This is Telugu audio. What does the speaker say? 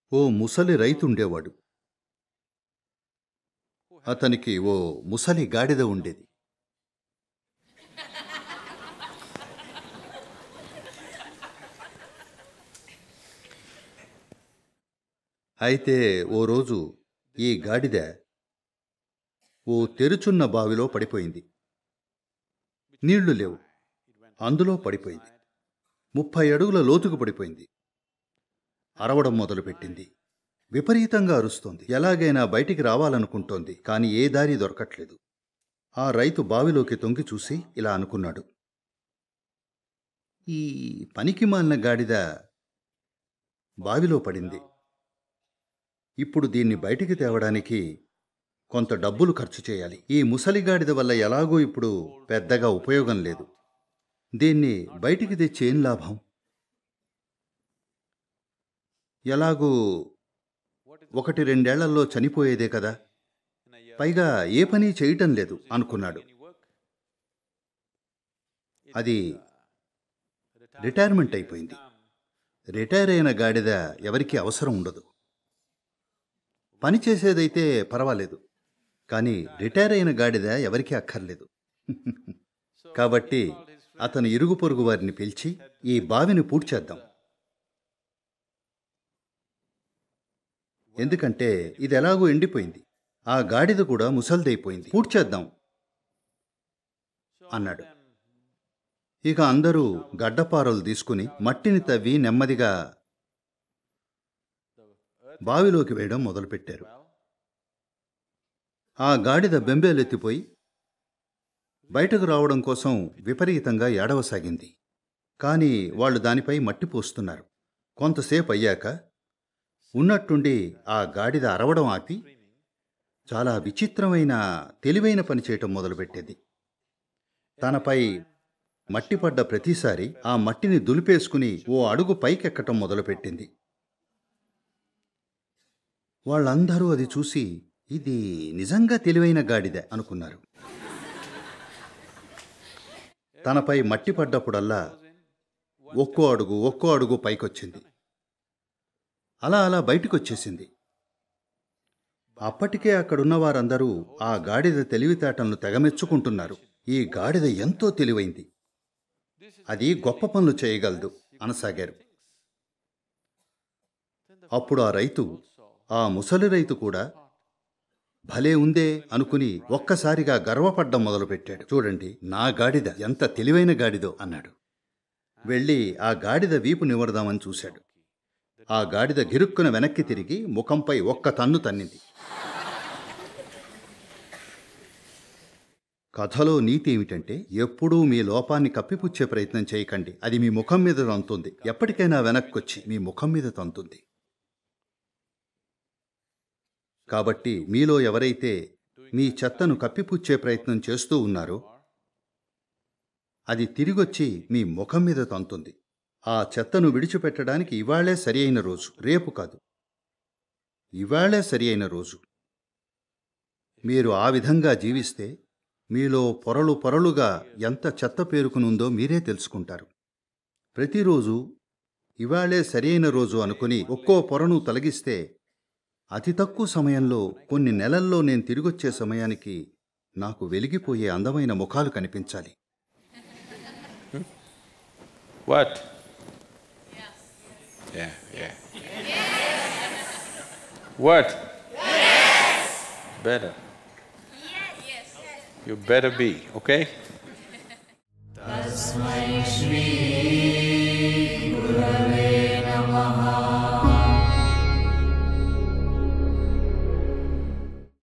ఓ ముసలి రైతు ఉండేవాడు అతనికి ఓ ముసలి గాడిద ఉండేది అయితే ఓ రోజు ఈ గాడిద ఓ తెరుచున్న బావిలో పడిపోయింది నీళ్లు లేవు అందులో పడిపోయింది ముప్పై అడుగుల లోతుకు పడిపోయింది అరవడం మొదలుపెట్టింది విపరీతంగా అరుస్తోంది ఎలాగైనా బయటికి రావాలనుకుంటోంది కానీ ఏ దారి దొరకట్లేదు ఆ రైతు బావిలోకి తొంగి చూసి ఇలా అనుకున్నాడు ఈ పనికి మాలిన గాడిద బావిలో పడింది ఇప్పుడు దీన్ని బయటికి తేవడానికి కొంత డబ్బులు ఖర్చు చేయాలి ఈ ముసలిగాడిద వల్ల ఎలాగో ఇప్పుడు పెద్దగా ఉపయోగం లేదు దీన్ని బయటికి తెచ్చి ఏం లాభం ఎలాగూ ఒకటి రెండేళ్లలో చనిపోయేదే కదా పైగా ఏ పని చేయటం లేదు అనుకున్నాడు అది రిటైర్మెంట్ అయిపోయింది రిటైర్ అయిన గాడిద ఎవరికీ అవసరం ఉండదు పని చేసేదైతే పర్వాలేదు కానీ రిటైర్ అయిన గాడిద ఎవరికీ అక్కర్లేదు కాబట్టి అతను ఇరుగు పొరుగు వారిని పిలిచి ఈ బావిని పూడ్చేద్దాం ఎందుకంటే ఇది ఎలాగో ఎండిపోయింది ఆ గాడిద కూడా ముసల్దైపోయింది పూడ్చేద్దాం అన్నాడు ఇక అందరూ గడ్డపారలు తీసుకుని మట్టిని తవ్వి నెమ్మదిగా బావిలోకి వేయడం మొదలుపెట్టారు ఆ గాడిద బెంబేలెత్తిపోయి బయటకు రావడం కోసం విపరీతంగా ఏడవసాగింది కానీ వాళ్ళు దానిపై మట్టి పోస్తున్నారు కొంతసేపు అయ్యాక ఉన్నట్టుండి ఆ గాడిద అరవడం ఆపి చాలా విచిత్రమైన తెలివైన పని చేయటం మొదలుపెట్టేది తనపై మట్టి పడ్డ ప్రతిసారి ఆ మట్టిని దులిపేసుకుని ఓ అడుగు పైకెక్కటం మొదలుపెట్టింది వాళ్ళందరూ అది చూసి ఇది నిజంగా తెలివైన గాడిద అనుకున్నారు తనపై మట్టి పడ్డప్పుడల్లా ఒక్కో అడుగు ఒక్కో అడుగు పైకొచ్చింది అలా అలా బయటకొచ్చేసింది అప్పటికే అక్కడున్న వారందరూ ఆ గాడిద తెలివితేటలను తెగమెచ్చుకుంటున్నారు ఈ గాడిద ఎంతో తెలివైంది అది గొప్ప పనులు చేయగలదు అనసాగారు అప్పుడు ఆ రైతు ఆ ముసలి రైతు కూడా భలే ఉందే అనుకుని ఒక్కసారిగా గర్వపడ్డం మొదలుపెట్టాడు చూడండి నా గాడిద ఎంత తెలివైన గాడిదో అన్నాడు వెళ్ళి ఆ గాడిద వీపు నివరదామని చూశాడు ఆ గాడిద గిరుక్కున వెనక్కి తిరిగి ముఖంపై ఒక్క తన్ను తన్నింది కథలో నీతి ఏమిటంటే ఎప్పుడూ మీ లోపాన్ని కప్పిపుచ్చే ప్రయత్నం చేయకండి అది మీ ముఖం మీద తంతుంది ఎప్పటికైనా వెనక్కొచ్చి మీ ముఖం మీద తంతుంది కాబట్టి మీలో ఎవరైతే మీ చెత్తను కప్పిపుచ్చే ప్రయత్నం చేస్తూ ఉన్నారో అది తిరిగొచ్చి మీ ముఖం మీద తంతుంది ఆ చెత్తను విడిచిపెట్టడానికి ఇవాళే సరి అయిన రోజు రేపు కాదు ఇవాళే సరి అయిన రోజు మీరు ఆ విధంగా జీవిస్తే మీలో పొరలు పొరలుగా ఎంత చెత్త పేరుకునుందో మీరే తెలుసుకుంటారు ప్రతిరోజు ఇవాళే సరి అయిన రోజు అనుకుని ఒక్కో పొరను తొలగిస్తే అతి తక్కువ సమయంలో కొన్ని నెలల్లో నేను తిరిగొచ్చే సమయానికి నాకు వెలిగిపోయే అందమైన ముఖాలు కనిపించాలి What? Yeah, yeah. What? Better. You better be, okay? Shri गुरवे